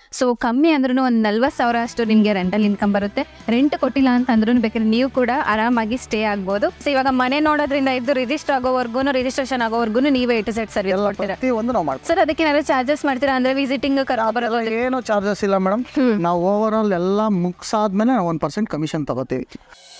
So ಕಮ್ಮಿ ಅಂದ್ರೂ ಒಂದು ನಲ್ವತ್ತು ಸಾವಿರ ಅಷ್ಟು ನಿಮಗೆ ರೆಂಟಲ್ ಇನ್ಕಮ್ ಬರುತ್ತೆ ರೆಂಟ್ ಕೊಟ್ಟಿಲ್ಲ ಅಂತ ಅಂದ್ರೂ ಬೇಕಾದ್ರೆ ನೀವು ಕೂಡ ಆರಾಮಾಗಿ ಸ್ಟೇ ಆಗ್ಬೋದು ಸೊ ಇವಾಗ ಮನೆ ನೋಡೋದ್ರಿಂದ ಇದು ರಿಜಿಸ್ಟರ್ ಆಗೋವರೆಗೂ ರಿಜಿಸ್ಟ್ರೇಷನ್ ಆಗೋವರೆಗೂ ನೀವೇ ಎ ಟು ಸೆಟ್ ಸರ್ವಿಸ್ ಎಲ್ಲ ಕೊಡ್ತೀರಾ ಪ್ರತಿಯೊಂದು ನಾವು ಮಾಡ್ತೀವಿ ಸರ್ ಅದಕ್ಕೆ ಏನಾದ್ರು ಚಾರ್ಜಸ್ ಮಾಡ್ತೀರಾ ಅಂದ್ರೆ ವಿಸಿಟಿಂಗ್ ಬರೋದು ಏನು ಚಾರ್ಜಸ್ ಇಲ್ಲ ಮೇಡಮ್ ನಾವು ಓವರ್ ಆಲ್ ಎಲ್ಲ ಮುಗಿಸಾದ್ಮೇಲೆ ನಾವು ಒಂದು ಪರ್ಸೆಂಟ್ ಕಮಿಷನ್ ತಗೋತೀವಿ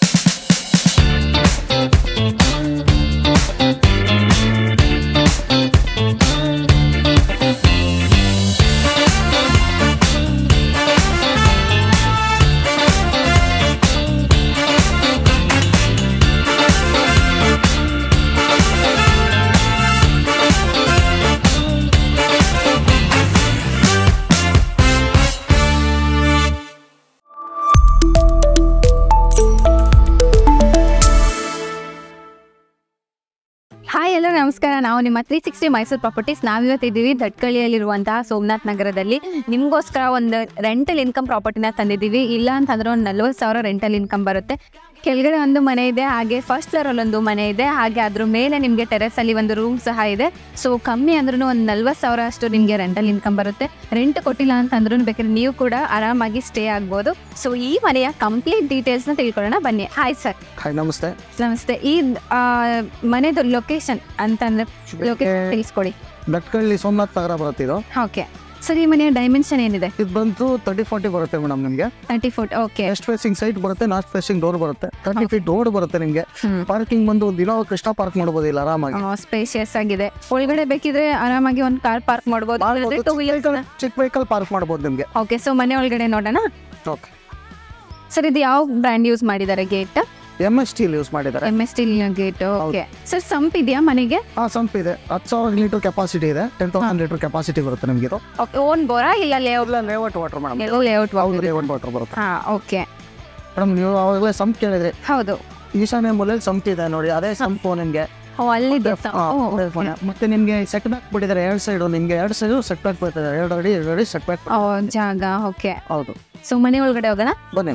ಹಾಯ್ ಎಲ್ಲರೂ ನಮಸ್ಕಾರ ನಾವು ನಿಮ್ಮ ತ್ರೀ ಸಿಕ್ಸ್ಟಿ ಮೈಸೂರು ಪ್ರಾಪರ್ಟೀಸ್ ನಾವಿವತ್ತಿದ್ದೀವಿ ದಟ್ಕಳಿಯಲ್ಲಿರುವಂತಹ ಸೋಮನಾಥ್ ನಗರದಲ್ಲಿ ನಿಮಗೋಸ್ಕರ ಒಂದು ರೆಂಟಲ್ ಇನ್ಕಮ್ ಪ್ರಾಪರ್ಟಿನ ತಂದಿದ್ದೀವಿ ಇಲ್ಲ ಅಂತಂದ್ರೆ ಒಂದು ನಲ್ವತ್ತು ಸಾವಿರ ರೆಂಟಲ್ ಇನ್ಕಮ್ ಬರುತ್ತೆ ಕೆಳಗಡೆ ಒಂದು ಮನೆ ಇದೆ ಹಾಗೆ ಫಸ್ಟ್ ಫ್ಲೋರಲ್ಲಿ ಒಂದು ಮನೆ ಇದೆ ಹಾಗೆ ಅದ್ರ ಮೇಲೆ ನಿಮಗೆ ಟೆರೆಸಲ್ಲಿ ಒಂದು ರೂಮ್ ಸಹ ಇದೆ ಸೊ ಕಮ್ಮಿ ಅಂದ್ರೂ ಒಂದು ನಲ್ವತ್ತು ಸಾವಿರ ಅಷ್ಟು ನಿಮಗೆ ರೆಂಟಲ್ ಇನ್ಕಮ್ ಬರುತ್ತೆ ರೆಂಟ್ ಕೊಟ್ಟಿಲ್ಲ ಅಂತ ಅಂದ್ರೂ ಬೇಕಾದ್ರೆ ನೀವು ಕೂಡ ಆರಾಮಾಗಿ ಸ್ಟೇ ಆಗ್ಬೋದು ಸೊ ಈ ಮನೆಯ ಕಂಪ್ಲೀಟ್ ಡೀಟೇಲ್ಸ್ನ ತಿಳ್ಕೊಳ್ಳೋಣ ಬನ್ನಿ ಹಾಯ್ ಸರ್ ಹಾಯ್ ನಮಸ್ತೆ ನಮಸ್ತೆ ಈ ಆ, ಮನೆದು ಲೊಕೇಶನ್ ಅಂತಂದ್ರೆ ಲೊಕೇಶನ್ ತಿಳಿಸ್ಕೊಡಿ ದಟ್ಕಳ್ಳಿ ಸೋಮನಾಥ್ ನಗರ ಬರುತ್ತೆ ಇದು ಓಕೆ ಸರ್ ಈ ಮನೆಯ ಡೈಮೆನ್ಷನ್ ಏನಿದೆ ಇದು ಬಂತು ತರ್ಟಿ ಫಾರ್ಟಿ ಬರುತ್ತೆ ಮೇಡಮ್ ನಿಮಗೆ thirty foot okay west facing site ಬರುತ್ತೆ ನಾರ್ತ್ ಫೇಸಿಂಗ್ ಡೋರ್ ಬರುತ್ತೆ ತರ್ಟಿ ಫೀಟ್ ರೋಡ್ ಬರುತ್ತೆ ನಿಮಗೆ ಪಾರ್ಕಿಂಗ್ ಬಂದು ಒಂದು ದಿನ ಕೃಷ್ಣ ಪಾರ್ಕ್ ಮಾಡ್ಬೋದು ಇಲ್ಲ ಆರಾಮಾಗಿ ಸ್ಪೇಷಿಯಸ್ ಆಗಿದೆ ಒಳಗಡೆ ಬೇಕಿದ್ರೆ ಆರಾಮಾಗಿ ಒಂದು ಕಾರ್ ಪಾರ್ಕ್ ಮಾಡ್ಬೋದು ಮಾಡ್ಬೋದು. ಚಿಕ್ಕ vehicle- ಚಿಕ್ಕ ವೆಹಿಕಲ್ ಪಾರ್ಕ್ ಮಾಡ್ಬೋದು ನಿಮಗೆ ಓಕೆ ಸೊ ಮನೆ ಒಳಗಡೆ ನೋಡೋಣ ಓಕೆ ಸರ್ ಇದು ಯಾವ ಬ್ರ್ಯಾಂಡ್ ಯೂಸ್ ಮಾಡಿದ್ದಾರೆ gate M S steel use ಮಾಡಿದ್ದಾರೆ M S T gate okay sir sump ಇದೆಯಾ ಮನೆಗೆ ಆ ಸಂಪ್ ಇದೆ ಹತ್ತು ಸಾವಿರ ಲೀಟರ್ ಕೆಪಾಸಿಟಿ ಇದೆ ಟೆನ್ ತೌಸಂಡ್ ಲೀಟರ್ ಕೆಪಾಸಿಟಿ ಬರುತ್ತೆ ನಿಮಗೆ ಇದು ಓಕೆ ಓನ್ ಬೋರಾ ಇಲ್ಲ ಲೇಔಟ್ ಇಲ್ಲ ಲೇಔಟ್ ವಾಟರ್ ಮೇಡಮ್ ಲೇಔಟ್ ಹೌದು ಲೇಔಟ್ ವಾಟರ್ ಬರುತ್ತೆ ಹಾಂ ಓಕೆ ಮೇಡಮ್ ನೀವು ಅವಾಗಲೇ ಸಂಪ್ ಕೇಳಿದ್ರಿ ಹೌದು ಈಶಾನ್ಯ ಮೂಲೆಯಲ್ಲಿ ಸಂಪ್ ಇದೆ ನೋಡಿ ಅದೇ ಸಂಪು ನಿಮಗೆ ಓ ಅಲ್ಲಿದೆ ಆ, ಮತ್ತೆ ನಿಮಗೆ ಸೆಟ್ ಬ್ಯಾಕ್ ಬಿಟ್ಟಿದ್ದಾರೆ ಎರಡು ಸೈಡು ನಿಮಗೆ ಎರಡು ಸೈಡು ಸೆಟ್ ಬ್ಯಾಕ್ ಬರ್ತದೆ ಎರಡು ಅಡಿ ಎರಡು ಅಡಿ ಸೆಟ್ ಬ್ಯಾಕ್ ಓ ಜಾಗ ಓಕೆ ಹೌದು ಸೊ ಮನೆ ಒಳಗಡೆ ಹೋಗೋಣ ಬನ್ನಿ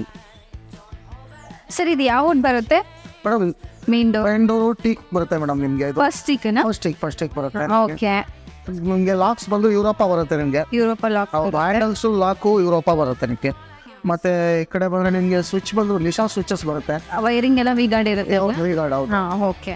ಸರ್ ಇದು ಯಾವ ಊಟ್ ಬರುತ್ತೆ ಮೇಡಮ್ ಮೇನ್ ಡೋರ್ ಫ್ರೆಂಡು ಟೀಕ್ ಬರುತ್ತೆ ಮೇಡಮ್ ನಿಮಗೆ ಇದು ಫಸ್ಟ್ ಚಿಕನ್ ಫಸ್ಟ್ ಟೀಕ್ ಫಸ್ಟ್ ಟೀಕ್ ಬರುತ್ತೆ ಓಕೆ ನಿಮಗೆ ಲಾಕ್ಸ್ ಬಂದು ಯುರೋಪ ಬರುತ್ತೆ ನಿಮಗೆ ಯುರೋಪ ಲಾಕ್ ಹೌದು ಹ್ಯಾಂಡಲ್ಸು ಲಾಕು ಯುರೋಪ ಬರುತ್ತೆ ನಿಮಗೆ ಮತ್ತೆ ಈ ಕಡೆ ಬಂದ್ರೆ ನಿಮಗೆ ಸ್ವಿಚ್ ಬಂದು ನಿಶಾ ಸ್ವಿಚಸ್ ಬರುತ್ತೆ ವೈರಿಂಗ್ ಎಲ್ಲ ವಿಗಾಡ್ ಇರುತ್ತೆ ಗಾರ್ಡ್ ಹೌದು ಹಾ ಓಕೆ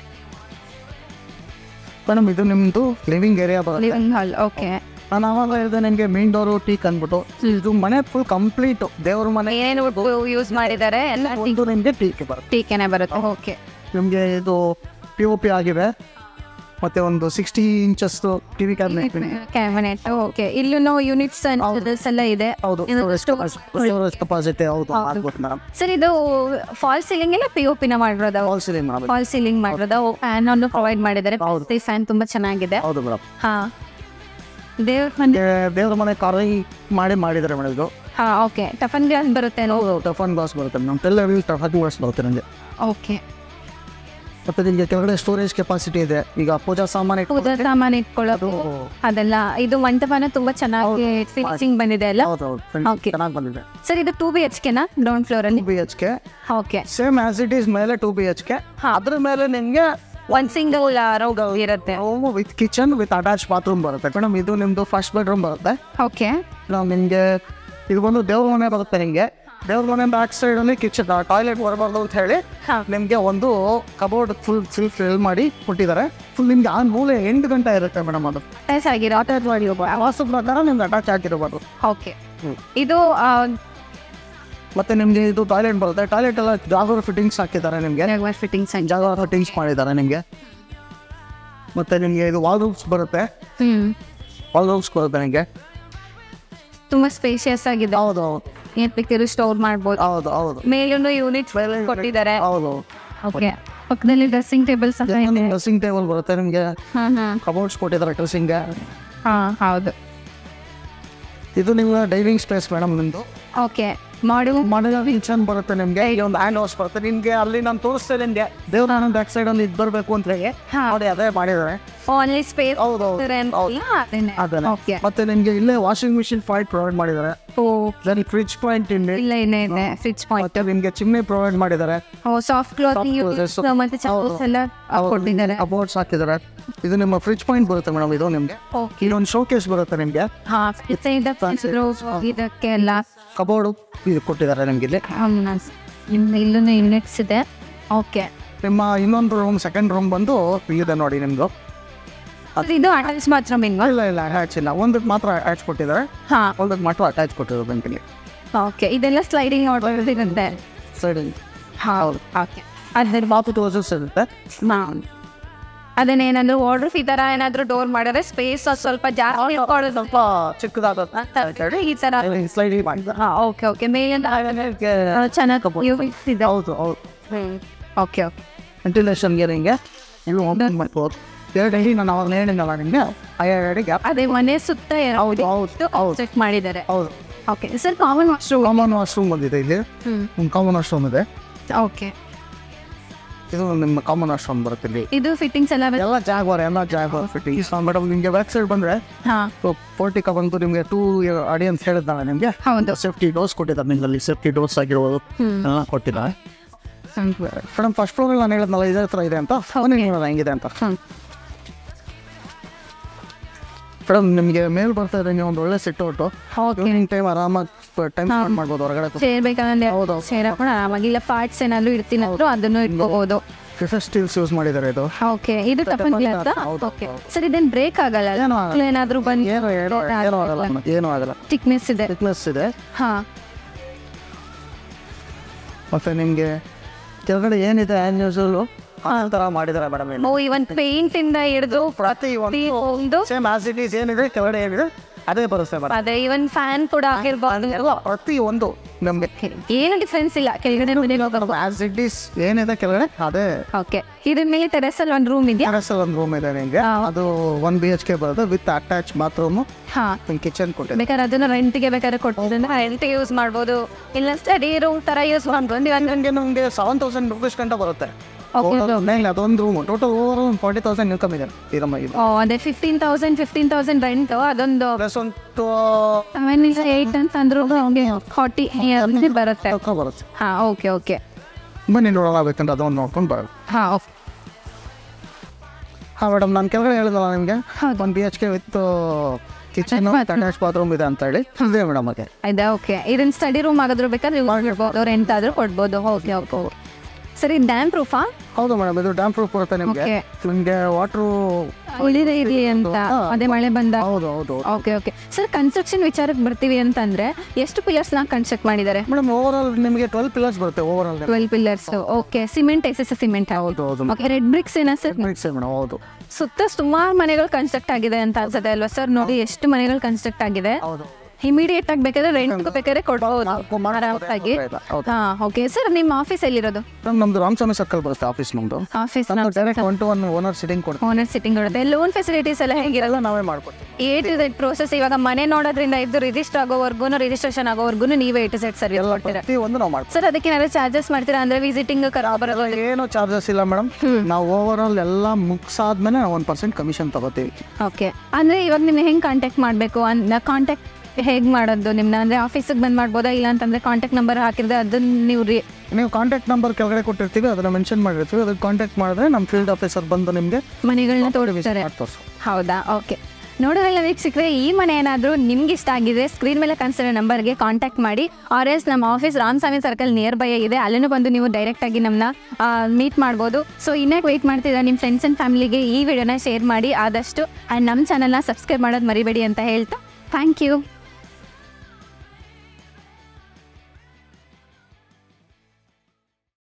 ಮೇಡಮ್ ಇದು ನಿಮ್ಮದು ಲಿವಿಂಗ್ ಏರಿಯಾ ಬರುತ್ತೆ ಲಿವಿಂಗ್ ಹಾಲ್ ಓಕೆ ನಾನು ಆವಾಗ ಹೇಳಿದೆ ನನಗೆ ಮೇನ್ ಡೋರು ಟೀಕ್ ಅಂದ್ಬಿಟ್ಟು ಇದು ಮನೆ ಫುಲ್ ಕಂಪ್ಲೀಟ್ ದೇವ್ರ ಮನೆ ಏನೇನು ಯೂಸ್ ಮಾಡಿದ್ದಾರೆ ಎಲ್ಲ ಒಂದು ನಿಮಗೆ ಟೀಕ್ ಬರುತ್ತೆ ಟೀಕೆನೆ ಬರುತ್ತೆ ಓಕೆ ನಿಮಗೆ ಇದು ಪಿ ಒ ಪಿ ಆಗಿದೆ ಮತ್ತೆ ಒಂದು sixty inches T V cabinet cabinet okay ಇಲ್ಲೂ ಯೂನಿಟ್ಸ್ ಎಲ್ಲ ಇದೆ ಹೌದು ಇದು ಸ್ಟೋರೇಜ್ ಕೆಪಾಸಿಟಿ ಹೌದು ಆಗ್ಬೋದು ಮೇಡಮ್ ಸರ್ ಇದು ಫಾಲ್ ಸೀಲಿಂಗ್ ಇಲ್ಲ ಪಿ ಒ ಪಿನ ಮಾಡಿರೋದ all ceiling madam fall ceiling ಮಾಡಿರೋದ ಫ್ಯಾನ್ ಅನ್ನು ಪ್ರೊವೈಡ್ ಮಾಡಿದ್ದಾರೆ ಹೌದು. ಫ್ಯಾನ್ ತುಂಬಾ ಚೆನ್ನಾಗಿದೆ ಹೌದು ಮೇಡಮ್ ಹಾ ದೇವ್ರ ಮನೆ ದೇವ್ರ ಮನೆ ಕಾರಿಂಗ್ ಮಾಡಿ ಮಾಡಿದ್ದಾರೆ ಮೇಡಮ್ ಇದು ಹಾ ಓಕೆ ಟಫನ್ ಗ್ಲಾಸ್ ಬರುತ್ತೆ ಹೌದು ಟಫನ್ ಗ್ಲಾಸ್ ಬರುತ್ತೆ ನಮ್ಮ ಟೆಲ್ಲ ಟಫನ್ ಗ್ಲಾಸ್ ಬರುತ್ತೆ ನನಗೆ ಓಕೆ ಮತ್ತೆ ನಿಮಗೆ ಕೆಳಗಡೆ ಸ್ಟೋರೇಜ್ ಕೆಪಾಸಿಟಿ ಇದೆ ಈಗ ಪೂಜಾ ಸಾಮಾನು ಪೂಜಾ ಸಾಮಾನು ಇಟ್ಕೊಳ್ಳೋದು ಅದೆಲ್ಲ ಇದು ಮಂಟಪನ ತುಂಬಾ ಚೆನ್ನಾಗಿ ಫಿನಿಶಿಂಗ್ ಬಂದಿದೆ ಅಲ್ಲ ಹೌದು ಹೌದು Okay. ಚೆನ್ನಾಗಿ ಬಂದಿದೆ ಸರ್ ಇದು ಟೂ ಬಿ ಎಚ್ ಕೆನಾ ಗ್ರೌಂಡ್ ಫ್ಲೋರ್ ಅಲ್ಲಿ two B H K okay same as it is ಮೇಲೆ ಟೂ ಬಿ ಎಚ್ ಕೆ ಹಾ. ಅದ್ರ ಮೇಲೆ ನಿಮಗೆ ಒಂದ್ ಸಿಂಗಲ್ ರೋಗ ಇರುತ್ತೆ with kitchen with attach bathroom ಬರುತ್ತೆ ಮೇಡಮ್ ಇದು ನಿಮ್ಮದು ಫಸ್ಟ್ ಬೆಡ್ರೂಮ್ ಬರುತ್ತೆ ಓಕೆ ನಾವು ನಿಮಗೆ ಇದು ಬಂದು ದೇವ್ರ ಮನೆ ಬರುತ್ತೆ ನಿಮಗೆ ದೇವ್ರ ಮನೆ ಬ್ಯಾಕ್ ಸೈಡಲ್ಲಿ ಕಿಚನ್ ಟಾಯ್ಲೆಟ್ ಬರಬಾರ್ದು ಅಂತ ಹೇಳಿ ಹಾ. ನಿಮಗೆ ಒಂದು ಕಬೋರ್ಡ್ ಫುಲ್ ಫುಲ್ ಫಿಲ್ ಮಾಡಿ ಕೊಟ್ಟಿದ್ದಾರೆ ಫುಲ್ ನಿಮ್ಗೆ ಆ ಮೂಲೆ ಎಂಟು ಗಂಟೆ ಇರುತ್ತೆ ಮೇಡಮ್ ಅದು ಅಟ್ಯಾಚ್ ಆಗಿರೋ ಅಟ್ಯಾಚ್ ಮಾಡಿ ವಾಸ್ತು ಪ್ರಕಾರ ನಿಮ್ಗೆ ಅಟ್ಯಾಚ್ ಆಗಿರಬಾರ್ದು ಓಕೆ ಇದು ಮತ್ತೆ ನಿಮಗೆ ಇದು ಟಾಯ್ಲೆಟ್ ಬರುತ್ತೆ ಟಾಯ್ಲೆಟ್ ಎಲ್ಲ ಜಾಗರ್ ಫಿಟ್ಟಿಂಗ್ಸ್ ಹಾಕಿದ್ದಾರೆ ನಿಮಗೆ ಫಿಟ್ಟಿಂಗ್ಸ್ ಜಾಗರ್ ಫಿಟ್ಟಿಂಗ್ಸ್ ಮಾಡಿದ್ದಾರೆ ನಿಮಗೆ ಮತ್ತೆ ನಿಮಗೆ ಇದು ವಾಲ್ ರೂಮ್ಸ್ ಬರುತ್ತೆ ಹ್ಮ್ ವಾಲ್ ರೂಮ್ಸ್ ಬರುತ್ತೆ ನಿಮಗೆ ತುಂಬಾ ಸ್ಪೇಷಿಯಸ್ ಆಗಿದೆ ಹೌದು ಹೌದು ಏನ್ ಬೇಕಿದ್ರು ಸ್ಟೋರ್ ಮಾಡ್ಬೋದು ಹೌದು ಹೌದು ಮೇಲೂ ಯೂನಿಟ್ ಕೊಟ್ಟಿದ್ದಾರೆ ಹೌದು ಓಕೆ ಪಕ್ಕದಲ್ಲಿ ಡ್ರೆಸ್ಸಿಂಗ್ ಟೇಬಲ್ ಸಹ ಇದೆ ಡ್ರೆಸ್ಸಿಂಗ್ ಟೇಬಲ್ ಬರುತ್ತೆ ನಿಮಗೆ ಹಾ ಹಾ ಕಬೋರ್ಡ್ಸ್ ಕೊಟ್ಟಿದ್ದಾರೆ ಡ್ರೆಸ್ಸಿಂಗ್ ಹಾ ಹೌದು ಇದು ನಿಮ್ಮ ಡೈನಿಂಗ್ ಸ್ಪೇಸ್ ಮೇಡಮ್ ನಿಮ್ಮದು ಓಕೆ ಮಾಡು ಮಾಡಿದ ಕಿಚನ್ ಬರುತ್ತೆ ನಿಮಗೆ ಈಗ ಒಂದು ಹ್ಯಾಂಡ್ ವಾಶ್ ಬರುತ್ತೆ ನಿಮಗೆ ಅಲ್ಲಿ ನಾನು ತೋರಿಸ್ತೇನೆ ನಿಮಗೆ ದೇವ್ರ ಬ್ಯಾಕ್ ಸೈಡ್ ಅಲ್ಲಿ ಇದು ಬರಬೇಕು ಅಂತ ಹೇಳಿ ಹಾ. ನೋಡಿ ಅದೇ ಮಾಡಿದ್ದಾರೆ ಓನ್ಲಿ ಸ್ಪೇಸ್ ಹೌದು ಹೌದು ಅದನ್ನೇ ಓಕೆ ಮತ್ತೆ ನಿಮ್ಗೆ ಇಲ್ಲೇ ವಾಷಿಂಗ್ ಮಿಷಿನ್ ಪಾಯಿಂಟ್ ಪ್ರೊವೈಡ್ ಮಾಡಿದ್ದಾರೆ ದೆನ್ ಫ್ರಿಡ್ಜ್ ಪಾಯಿಂಟ್ ಇಲ್ಲಿ ಇಲ್ಲ ಇನ್ನೇ ಇದೆ ಸ್ವಿಚ್ ಪಾಯಿಂಟ್ ಮತ್ತೆ ನಿಮ್ಗೆ ಚಿಮ್ನಿ ಪ್ರೊವೈಡ್ ಮಾಡಿದ್ದಾರೆ ಸಾಫ್ಟ್ ಕ್ಲಾತ್ Soft clothes. ಮತ್ತೆ ಚಾಪಲ್ಸ್ ಎಲ್ಲ ಕೊಟ್ಟಿದ್ದಾರೆ ಅಬೋರ್ಡ್ಸ್ ಹಾಕಿದ್ದಾರೆ ಇದು ನಿಮ್ಮ ಫ್ರಿಡ್ಜ್ ಪಾಯಿಂಟ್ ಬರುತ್ತೆ ಮೇಡಮ್ ಇದು ನಿಮ್ಗೆ ಓಕೆ ಇಲ್ಲೊಂದು ಶೋ ಕೇಸ್ ಬರುತ್ತೆ ನಿಮ್ಗೆ ಹಾ ಇದಕ್ಕೆ ಎಲ್ಲ ಕಬೋರ್ಡು ಇದು ಕೊಟ್ಟಿದ್ದಾರೆ ನಿಮ್ಗೆ ಇಲ್ಲಿ ಇಲ್ಲೂ ಯೂನಿಟ್ಸ್ ಇದೆ ಓಕೆ ನಿಮ್ಮ ಇನ್ನೊಂದು ರೂಮ್ ಸೆಕೆಂಡ್ ರೂಮ್ ಬಂದು ಇದೆ ನೋಡಿ ನಿಮ್ದು ಇದು ಅಟಲ್ಸ್ ಬಾತ್ರೂಮ್ ಇಲ್ವಾ ಇಲ್ಲ ಇಲ್ಲ ಅಟ್ಯಾಚ್ ಇಲ್ಲ ಒಂದಕ್ಕೆ ಮಾತ್ರ ಅಟ್ಯಾಚ್ ಕೊಟ್ಟಿದ್ದಾರೆ ಹಾ ಒಂದಕ್ಕೆ ಮಾತ್ರ ಅಟ್ಯಾಚ್ ಕೊಟ್ಟಿರೋದು ನಿಮ್ಗೆ ಓಕೆ ಇದೆಲ್ಲ ಸ್ಲೈಡಿಂಗ್ ನೋಡ್ಬೋದಿರುತ್ತೆ ಸೈಡ್ ಹೌದು ಓಕೆ ಅದ್ರ ಬಾಪು ಕ್ಲೋಸಸ್ ಇರುತ್ತೆ ಅದನ್ನೇನಾದ್ರು ಆರ್ಡರ್ ಈ ತರ ಏನಾದ್ರು ಡೋರ್ ಮಾಡಿದ್ರೆ ಸ್ಪೇಸ್ ಸ್ವಲ್ಪ ಜಾಸ್ತಿ ಇಟ್ಕೊಳ್ಳೋದು ಸ್ವಲ್ಪ ಚಿಕ್ಕದಾಗುತ್ತೆ ಅಂತ ಹೇಳಿ ಈ ತರ ಸ್ಲೈಡಿಂಗ್ ಮಾಡಿದ ಹಾ ಓಕೆ ಓಕೆ ಮೇಲೆ ಚೆನ್ನಾಗಿ ಇದೆ ಹೌದು ಹೌದು ಓಕೆ ಓಕೆ ವೆಂಟಿಲೇಷನ್ಗೆ ನಿಮಗೆ ಇದು ಓಪನ್ ಮಾಡ್ಬೋದು ಎರಡು ಅಡಿ ನಾನು ಅವಾಗ ಹೇಳಿದ್ನಲ್ಲ ನಿಮಗೆ ಆ ಎರಡು ಅಡಿ ಗ್ಯಾಪ್ ಅದೇ ಮನೆ ಸುತ್ತ ಹೌದು ಹೌದು ಹೌದು ಚೆಕ್ ಮಾಡಿದ್ದಾರೆ ಹೌದು okay sir common washroom common washroom ಬಂದಿದೆ ಇಲ್ಲಿ ಒಂದು ಕಾಮನ್ ವಾಶ್ರೂಮ್ ಇದೆ ಓಕೆ ಇದು ನಿಮ್ಮ ಕಾಮನ್ ವಾಶ್ರೂಮ್ ಬರುತ್ತೆ ಇಲ್ಲಿ ಇದು ಫಿಟ್ಟಿಂಗ್ಸ್ ಎಲ್ಲ ಬರ್- ಎಲ್ಲ ಜಾಗ್ವಾರ ಎಲ್ಲ ಜಾಗ್ವಾರ ಫಿಟ್ಟಿಂಗ್ಸ್ ಮೇಡಮ್ ನಿಮಗೆ ಬ್ಯಾಕ್ ಸೈಡ್ ಬಂದರೆ ಹಾ ಫೋರ್ಟಿಕ ಬಂತು ನಿಮಗೆ ಟೂ ಅಡಿ ಅಂತ ಹೇಳಿದ್ದಾನೆ ನಿಮಗೆ ಹೌದು ಸೇಫ್ಟಿ ಡೋಸ್ ಕೊಟ್ಟಿದ್ದಾರೆ ನಿಮ್ಮಲ್ಲಿ ಸೇಫ್ಟಿ ಡೋಸ್ ಆಗಿರ್ಬೋದು ಹ್ಮ್. ಎಲ್ಲ ಕೊಟ್ಟಿದ್ದಾರೆ ಮೇಡಮ್ ಫಸ್ಟ್ ಫ್ಲೋರ್ ನಾನು ಹೇಳಿದ್ನಲ್ಲ ಇದೇ ಥರ ಇದೆ ಅಂತ ಫೋನ್ ಹೇಳೋಣ ಹೆಂಗಿದೆ ಅಂತ ಹ್ಮ್. ಮೇಡಮ್ ನಿಮಗೆ ಮೇಲ್ ಬರ್ತಾ ಇದೆ ನೀವು ಒಂದು ಒಳ್ಳೆ sit out okay evening time ಆರಾಮಾಗಿ ಟೈಮ್ ಸ್ಪೆಂಡ್ ಮಾಡ್ಬೋದು ಹೊರಗಡೆ ಚೇರ್ ಬೇಕಂದ್ರೆ ಹೌದು. ಚೇರ್ ಹಾಕೊಂಡು ಆರಾಮಾಗಿ ಇಲ್ಲ ಪಾರ್ಟ್ಸ್ ಏನಾದ್ರು ಇಡ್ತೀನಾದ್ರು ಅದನ್ನು ಇಟ್ಕೋಬಹುದು ಫಿಫೆ ಸ್ಟೀಲ್ಸ್ ಯೂಸ್ ಮಾಡಿದ್ದಾರೆ ಇದು ಓಕೆ ಇದು ಟಫನ್ ಗ್ಲಾಸ್ ಹೌದು, ಓಕೆ ಹೌದು. ಸರ್ ಇದೇನು ಬ್ರೇಕ್ ಆಗಲ್ಲ ಏನೂ ಆಗಲ್ಲ. ಮಕ್ಳು ಏನಾದ್ರು ಬಂದು ಏನು ಏನೂ ಏನೂ ಆಗಲ್ಲ ಮೇಡಮ್ ಏನೂ ಆಗಲ್ಲ ಥಿಕ್ನೆಸ್ ಇದೆ ಥಿಕ್ನೆಸ್ ಇದೆ ಹಾ ಮತ್ತು ನಿಮಗೆ ಕೆಳಗಡೆ ಏನಿದೆ ಆ್ಯನ್ ಯೂಸಲು ಆ ಥರ ಮಾಡಿದ್ದಾರೆ ಮೇಡಮ್ ಇಲ್ಲಿ ಓ ಇವನ್ ಪೇಂಟ್ ಇಂದ ಹಿಡಿದು ಪ್ರತಿ ಒಂದು ಒಂದು ಸೇಮ್ ಆಸ್ ಇಟ್ ಈಸ್ ಏನಿದೆ ಕೆಳಗಡೆ ಏನಿದೆ ಅದೇ ಬರುತ್ತೆ ಮೇಡಮ್ ಅದೇ ಇವನ್ ಫ್ಯಾನ್ ಕೂಡ ಆಗಿರ್ಬೋದು ಎಲ್ಲ ಪ್ರತಿ ಒಂದು ನಮಗೆ ಏನು ಡಿಫ್ರೆನ್ಸ್ ಇಲ್ಲ ಕೆಳಗಡೆ ಮನೆಗೆ ಹೋಗೋ ಆಸ್ ಇಟ್ ಈಸ್ ಏನಿದೆ ಕೆಳಗಡೆ ಅದೇ ಓಕೆ ಇದ್ರ ಮೇಲೆ ಟೆರೆಸ್ ಅಲ್ಲಿ ಒಂದು ರೂಮ್ ಇದೆಯಾ ಟೆರೆಸಲ್ಲಿ ಒಂದು ರೂಮ್ ಇದೆ ನಿಮಗೆ ಹಾ. ಅದು ಒನ್ ಬಿ ಎಚ್ ಕೆ ಬರುತ್ತೆ ವಿತ್ ಅಟ್ಯಾಚ್ ಬಾತ್ರೂಮು ಹಾ ಕಿಚನ್ ಕೊಟ್ಟಿದೆ ಬೇಕಾದ್ರೆ ಅದನ್ನ ರೆಂಟ್ಗೆ ಬೇಕಾದ್ರೆ ಕೊಡ್ತಿದ್ರೆ ರೆಂಟ್ಗೆ ಯೂಸ್ ಮಾಡ್ಬೋದು ಇಲ್ಲ ಸ್ಟಡಿ ರೂಮ್ ತರ ಯೂಸ್ ಮಾಡ್ಬೋದು ನೀವು ನನಗೆ ನಮಗೆ ಸೆವೆನ್ ತೌಸಂಡ್ ರುಪೀಸ್ ಗಂಟ ಬರುತ್ತೆ Okay, Total ಮೇಲೆ ಅದೊಂದು ರೂಮ್ ಟೋಟಲ್ ಓವರ್ ಒಂದು ಫಾರ್ಟಿ ತೌಸಂಡ್ ಇನ್ಕಮ್ ಇದೆ ಈರಮ್ಮ ಇದು ಓ ಅದೇ ಫಿಫ್ಟೀನ್ ತೌಸಂಡ್ ಫೀನ್ ತೌಸಂಡ್ ರೆಂಟ್ ಅದೊಂದು ಪ್ಲಸ್ ಒಂದು ಸೆವೆನ್ ಇಲ್ಲ ಏಯ್ಟ್ ಅಂತ ಅಂದ್ರು ಹಂಗೆ ಫಾರ್ಟಿ ಬರುತ್ತೆ ತನಕ ಬರುತ್ತೆ ಹಾ ಓಕೆ ಓಕೆ ಬನ್ನಿ ನೋಡೋಣ ಬೇಕಂದ್ರೆ ಅದೊಂದು ನೋಡ್ಕೊಂಡು ಬರೋದು ಹಾ ಓಕೆ ಹಾಂ ಮೇಡಮ್ ನಾನು ಕೆಳಗಡೆ ಹೇಳಿದಲ್ಲ ನಿಮಗೆ ಹೌದು. ಒಂದು B H K with kitchen bathroom. Attach bathroom ಇದೆ ಅಂತ ಹೇಳಿ ಅದೇ ಮೇಡಮ್ ಅದೇ ಇದೆ ಓಕೆ ಇದನ್ನ ಸ್ಟಡಿ ರೂಮ್ ಆಗಿದ್ರು ಬೇಕಾದ್ರೆ ಯೂಸ್ ಮಾಡ್ಬೋದು ರೆಂಟ್ ಆದ್ರೂ ಕೊಡ್ಬೋದು ಓಕೆ ಓಕೆ ಸರಿ ಡ್ಯಾಮ್ ಪ್ರೂಫಾ ಹೌದು ಮೇಡಮ್ ಇದು ಡ್ಯಾಮ್ ಪ್ರೂಫ್ ಬರುತ್ತೆ ನಿಮಗೆ Okay. ನಿಮಗೆ ವಾಟ್ರು ಉಳಿದೆ ಇರ್ಲಿ ಅಂತ ಹಾ. ಅದೇ ಮಳೆ ಬಂದ ಹೌದು ಹೌದು ಓಕೆ ಓಕೆ ಸರ್ ಕನ್ಸ್ಟ್ರಕ್ಷನ್ ವಿಚಾರಕ್ಕೆ ಬರ್ತೀವಿ ಅಂತಂದ್ರೆ ಎಷ್ಟು ಪಿಲ್ಲರ್ಸ್ ನ ಕನ್ಸ್ಟ್ರಕ್ಟ್ ಮಾಡಿದ್ದಾರೆ ಮೇಡಮ್ ಓವರ್ ಆಲ್ ನಿಮಗೆ ಟ್ವೆಲ್ ಪಿಲ್ಲರ್ಸ್ ಬರುತ್ತೆ overall twelve pillars okay cement S S cement ಹೌದು ಹೌದು ಓಕೆ ರೆಡ್ ಬ್ರಿಕ್ಸ್ ಏನ ಸರ್ ಮೇಡಮ್ ಹೌದು ಸುತ್ತ ಸುಮಾರು ಮನೆಗಳು ಕನ್ಸ್ಟ್ರಕ್ಟ್ ಆಗಿದೆ ಅಂತ ಅನ್ಸುತ್ತೆ ಅಲ್ವಾ ಸರ್ ನೋಡಿ ಎಷ್ಟು ಮನೆಗಳು ಕನ್ಸ್ಟ್ರಕ್ಟ್ ಆಗಿದೆ ಹೌದು ಇಮಿಡಿಯೇಟ್ ಆಗಿ ಬೇಕಾದ್ರೆ ರೆಂಟ್ ಬೇಕಾದ್ರೆ ಕೊಡ್ಬೋದು ನಾಲ್ಕು ಮಾಡ್ಬೋದು, ಆರಾಮಾಗಿ ಇಲ್ಲ, ಹೌದು ಹಾ ಓಕೆ ಸರ್ ನಿಮ್ಮ ಆಫೀಸ್ ಎಲ್ಲಿರೋದು ಮೇಡಮ್ ನಮ್ದು ರಾಮಸ್ವಾಮಿ ಸರ್ಕಲ್ ಬರುತ್ತೆ ಆಫೀಸ್ ನಮ್ದು ಆಫೀಸ್ ನಮ್ದು direct one to one owner sitting ಕೊಡ್ತೀವಿ ಓನರ್ ಸಿಟ್ಟಿಂಗ್ ಇರುತ್ತೆ ಲೋನ್ ಫೆಸಿಲಿಟೀಸ್ ಎಲ್ಲ ಹೇಗಿರಲ್ಲ ಎಲ್ಲ ನಾವೇ ಮಾಡ್ಕೊಡ್ತೀವಿ ಎ ಟು ಝೆಡ್ ಪ್ರೋಸೆಸ್ ಇವಾಗ ಮನೆ ನೋಡೋದ್ರಿಂದ ಇದು ರಿಜಿಸ್ಟರ್ ಆಗೋವರೆಗೂ ರಿಜಿಸ್ಟ್ರೇಷನ್ ಆಗೋವರೆಗೂ ನೀವೇ ಎ ಟು ಝೆಡ್ ಸರ್ವಿಸ್ ಎಲ್ಲ ಕೊಡ್ತೀರಾ ಪ್ರತಿ ಒಂದು ನಾವು ಮಾಡ್ತೀವಿ ಸರ್ ಅದಕ್ಕೆ ಏನಾದ್ರು ಚಾರ್ಜಸ್ ಮಾಡ್ತೀರಾ ಅಂದ್ರೆ ವಿಸಿಟಿಂಗ್ ಬರೋದು ಏನು ಚಾರ್ಜಸ್ ಇಲ್ಲ ಮೇಡಮ್ ನಾವು ಓವರ್ ಆಲ್ ಎಲ್ಲ ಮುಗಿಸಾದ್ಮೇಲೆ ನಾವು ಒನ್ ಪರ್ಸೆಂಟ್ ಕಮಿಷನ್ ತಗೋತೀವಿ ಓಕೆ ಅಂದ್ರೆ ಇವಾಗ ನಿಮ್ಗೆ ಹೆಂಗ್ ಕಾಂಟ್ಯಾಕ್ಟ್ ಮಾಡಬೇಕು ಅನ್ನ ಕಾಂಟ್ಯಾಕ್ಟ್ ಹೇಗ್ ಮಾಡೋದು ನಿಮ್ನ ಅಂದ್ರೆ ಆಫೀಸಿಗೆ ಬಂದ್ ಮಾಡ್ಬೋದಾ ಇಲ್ಲ ಅಂತಂದ್ರೆ ಕಾಂಟ್ಯಾಕ್ಟ್ ನಂಬರ್ ಹಾಕಿದ್ರೆ ಅದನ್ನ ನೀವು ರೀ ನೀವು ಕಾಂಟ್ಯಾಕ್ಟ್ ನಂಬರ್ ಕೆಳಗಡೆ ಕೊಟ್ಟಿರ್ತೀವಿ ಅದನ್ನ ಮೆನ್ಷನ್ ಮಾಡಿರ್ತೀವಿ ಅದಕ್ಕೆ ಕಾಂಟ್ಯಾಕ್ಟ್ ಮಾಡಿದ್ರೆ ನಮ್ಮ ಫೀಲ್ಡ್ ಆಫೀಸರ್ ಬಂದು ನಿಮಗೆ ಮನೆಗಳನ್ನ ತೋರಿಸ್ತಾರೆ ತೋರಿಸು ಹೌದಾ ಓಕೆ ನೋಡೋದಲ್ಲ ವೀಕ್ಷಕರೇ ಈ ಮನೆ ಏನಾದರೂ ನಿಮ್ಗೆ ಇಷ್ಟ ಆಗಿದೆ ಸ್ಕ್ರೀನ್ ಮೇಲೆ ಕಾಣಿಸಿರೋ ನಂಬರ್ಗೆ ಕಾಂಟ್ಯಾಕ್ಟ್ ಮಾಡಿ ಆರ್ ಎಸ್ ನಮ್ಮ office Ramaswamy circle near by ಇದೆ ಅಲ್ಲೂ ಬಂದು ನೀವು ಡೈರೆಕ್ಟಾಗಿ ನಮ್ಮನ್ನ ಮೀಟ್ ಮಾಡ್ಬೋದು ಸೊ ಇನ್ನಕ್ಕೆ ವೆಯ್ಟ್ ಮಾಡ್ತಿದ್ದ ನಿಮ್ಮ ಫ್ರೆಂಡ್ಸ್ ಆ್ಯಂಡ್ ಫ್ಯಾಮಿಲಿಗೆ ಈ ವಿಡಿಯೋನ ಶೇರ್ ಮಾಡಿ ಆದಷ್ಟು ಆ್ಯಂಡ್ ನಮ್ಮ ಚಾನಲ್ನ ಸಬ್ಸ್ಕ್ರೈಬ್ ಮಾಡೋದು ಮರಿಬೇಡಿ ಅಂತ ಹೇಳ್ತಾ ಥ್ಯಾಂಕ್ ಯು